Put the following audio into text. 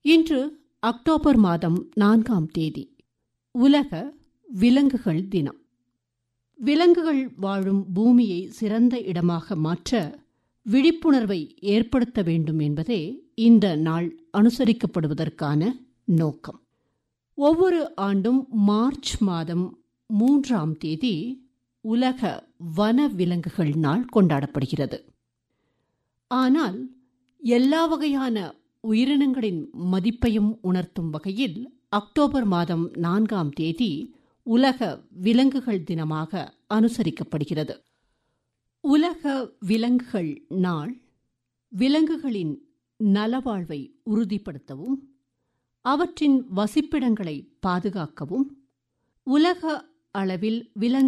இன்று அக்டோபர் மாதம் நான்காம் தேதி உலக விலங்குகள் தினம் விலங்குகள் வாழும் பூமியை சிறந்த இடமாக மாற்ற விழிப்புணர்வை ஏற்படுத்த வேண்டும் என்பதே இந்த நாள் அனுசரிக்கப்படுவதற்கான நோக்கம் ஒவ்வொரு ஆண்டும் மார்ச் மாதம் மூன்றாம் தேதி உலக வன விலங்குகள் நாள் கொண்டாடப்படுகிறது ஆனால் எல்லா வகையான உயிரினங்களின் மதிப்பையும் உணர்த்தும் வகையில் அக்டோபர் மாதம் நான்காம் தேதி உலக விலங்குகள் தினமாக அனுசரிக்கப்படுகிறது உலக விலங்குகள் நாள் விலங்குகளின் நலவாழ்வை உறுதிப்படுத்தவும் அவற்றின் வசிப்பிடங்களை பாதுகாக்கவும் உலக அளவில் விலங்கு